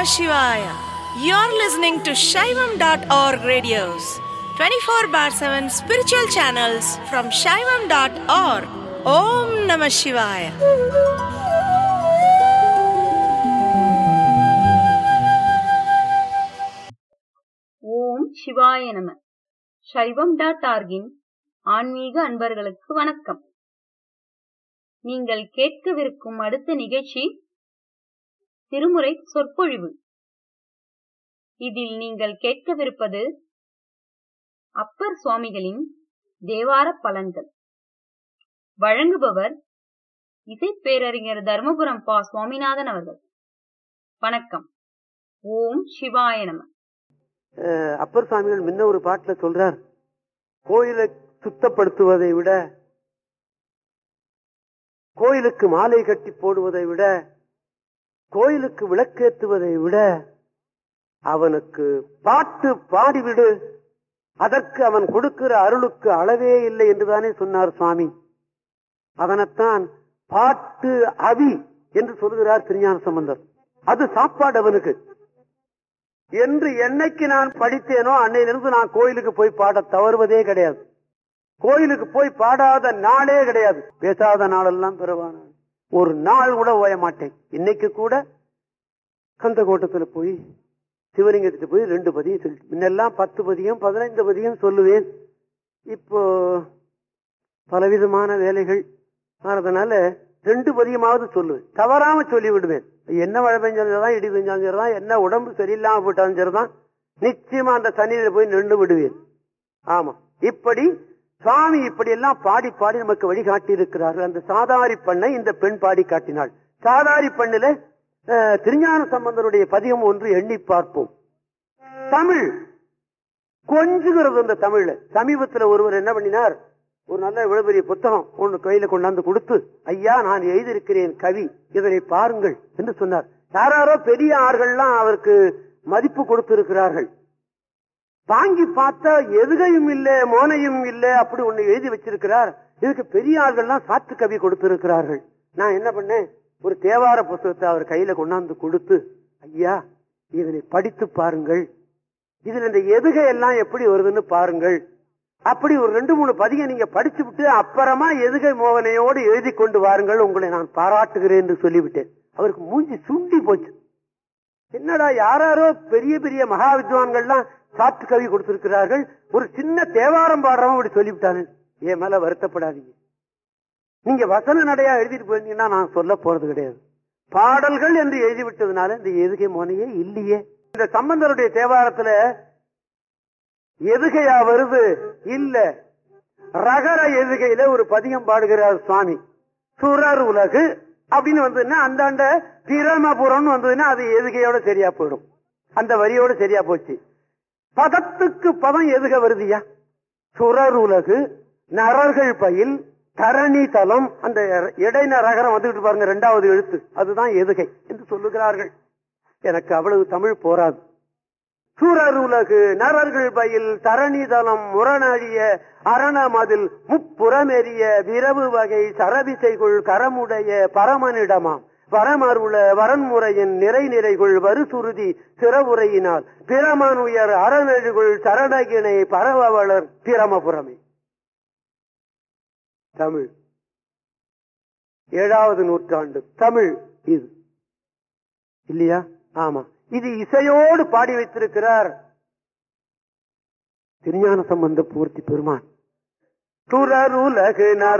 Namah Shivaya. You're listening to Shaivam.org radios, 24 bar 7 spiritual channels from Shaivam.org. Om Namah Shivaya. ஓம் சிவாய நம சைவம் dot ஆர்கின் ஆன்மீக அன்பர்களுக்கு வணக்கம் நீங்கள் கேட்கவிருக்கும் அடுத்த நிகழ்ச்சி திருமுறை சொற்பொழிவு இதில் நீங்கள் கேட்கவிருப்பது அப்பர் சுவாமிகளின் தேவார பலன்கள் வழங்குபவர் இசைப்பேரறிஞர் தர்மபுரம் பா சுவாமிநாதன் அவர்கள் வணக்கம் ஓம் சிவாய நம அஹ் அப்பர் சுவாமிகள் முன்ன ஒரு பாட்டுல சொல்றார் கோயிலை சுத்தப்படுத்துவதை விட கோயிலுக்கு மாலை கட்டி போடுவதை விட கோயிலுக்கு விளக்கேற்றுவதை விட அவனுக்கு பாட்டு பாடிவிடு அதற்கு அவன் கொடுக்கிற அருளுக்கு அளவே இல்லை என்றுதானே சொன்னார் சுவாமி அவனைத்தான் பாட்டு அவி என்று சொல்கிறார் திருஞான சம்பந்தர் அது சாப்பாடு அவனுக்கு என்று என்னைக்கு நான் படித்தேனோ அன்னையிலிருந்து நான் கோயிலுக்கு போய் பாட தவறுவதே கிடையாது கோயிலுக்கு போய் பாடாத நாளே கிடையாது பேசாத நாளெல்லாம் பிறவான ஒரு நாள் கூட ஓய மாட்டேன் இன்னைக்கு கூட கந்தகோட்டத்துல போய் சிவலிங்கத்துக்கு போய் ரெண்டு பதியம் சொல்லி முன்னெல்லாம் பத்து பதியம் பதினைந்து பதியம் சொல்லுவேன் இப்போ பலவிதமான வேலைகள் ஆனதுனால ரெண்டு பதியமாவது சொல்லுவேன் தவறாம சொல்லி விடுவேன் என்ன மழை பெஞ்சாலும் சரிதான் இடி பெஞ்சாலும் சரிதான் என்ன உடம்பு சரியில்லாம போட்டாலும் சரிதான் நிச்சயமா அந்த தண்ணியில போய் நின்று விடுவேன் ஆமா இப்படி சுவாமி இப்படி எல்லாம் பாடி பாடி நமக்கு வழிகாட்டி இருக்கிறார்கள் அந்த சாதாரி பண்ணை இந்த பெண் பாடி காட்டினாள் சாதாரி பண்ணில அஹ், திருஞான சம்பந்தருடைய பதிகம் ஒன்று எண்ணி பார்ப்போம் தமிழ் கொஞ்சுகிறது அந்த தமிழ்ல சமீபத்துல ஒருவர் என்ன பண்ணினார் ஒரு நல்ல இவ்வளவு பெரிய புத்தகம் ஒன்று கையில கொண்டாந்து கொடுத்து ஐயா நான் எழுதியிருக்கிறேன் கவி இதனை பாருங்கள் என்று சொன்னார் யாராரோ பெரிய ஆள்கள்லாம் அவருக்கு மதிப்பு கொடுத்திருக்கிறார்கள் வாங்கி பார்த்தா எதுகையும் இல்ல மோனையும் இல்ல அப்படி ஒண்ணு எழுதி வச்சிருக்கிறார் இதுக்கு பெரிய ஆள்கள்லாம் சாத்து கவி கொடுத்திருக்கிறார்கள் நான் என்ன பண்ணேன் ஒரு தேவார புத்தகத்தை அவர் கையில கொண்டாந்து கொடுத்து ஐயா இதனை படித்து பாருங்கள் இதுல இந்த எதுகை எல்லாம் எப்படி வருதுன்னு பாருங்கள் அப்படி ஒரு ரெண்டு மூணு பதிகை நீங்க படிச்சு விட்டு அப்புறமா எதுகை மோகனையோடு எழுதி கொண்டு வாருங்கள் உங்களை நான் பாராட்டுகிறேன் என்று சொல்லிவிட்டேன் அவருக்கு மூஞ்சி சுண்டி போச்சு என்னடா யாராரோ பெரிய பெரிய மகா வித்வான்கள்லாம் சாத்து கவி கொடுத்திருக்கிறார்கள் ஒரு சின்ன தேவாரம் பாடுறவன் இப்படி சொல்லிவிட்டானு என் மேல வருத்தப்படாதீங்க நீங்க வசன நடையா எழுதிட்டு போயிருந்தீங்கன்னா நான் சொல்ல போறது கிடையாது பாடல்கள் என்று எழுதி விட்டதுனால இந்த எதுகை மோனையே இல்லையே இந்த சம்பந்தருடைய தேவாரத்துல எதுகையா வருது இல்ல ரகர எதுகையில ஒரு பதிகம் பாடுகிறார் சுவாமி சுரர் உலகு அப்படின்னு வந்ததுன்னா அந்தாண்ட பிரமபுரம்னு வந்ததுன்னா அது எதுகையோட சரியா போயிடும் அந்த வரியோட சரியா போச்சு பதத்துக்கு பதம் எதுக வருதியா சுரர் உலகு நரர்கள் பயில் தரணி தலம் அந்த இடைன ரகரம் வந்துகிட்டு பாருங்க ரெண்டாவது எழுத்து அதுதான் எதுகை என்று சொல்லுகிறார்கள் எனக்கு அவ்வளவு தமிழ் போராது சூரர் உலகு நரர்கள் பயில் தரணிதலம் முரணழிய அரணமதில் முப்புறமெறிய விரவு வகை சரபிசைகுள் கரமுடைய பரமனிடமாம் வரமருள வரன்முறையின் நிறை நிறைகுள் வருசுருதி சிறவுரையினால் பிரமனுயர் அறநெழுகுள் சரணகிணை பரவவளர் பிரமபுரமே தமிழ் ஏழாவது நூற்றாண்டு தமிழ் இது இல்லையா ஆமா இது இசையோடு பாடி வைத்திருக்கிறார் திருஞான சம்பந்த பூர்த்தி பெருமான் துறருலகு நர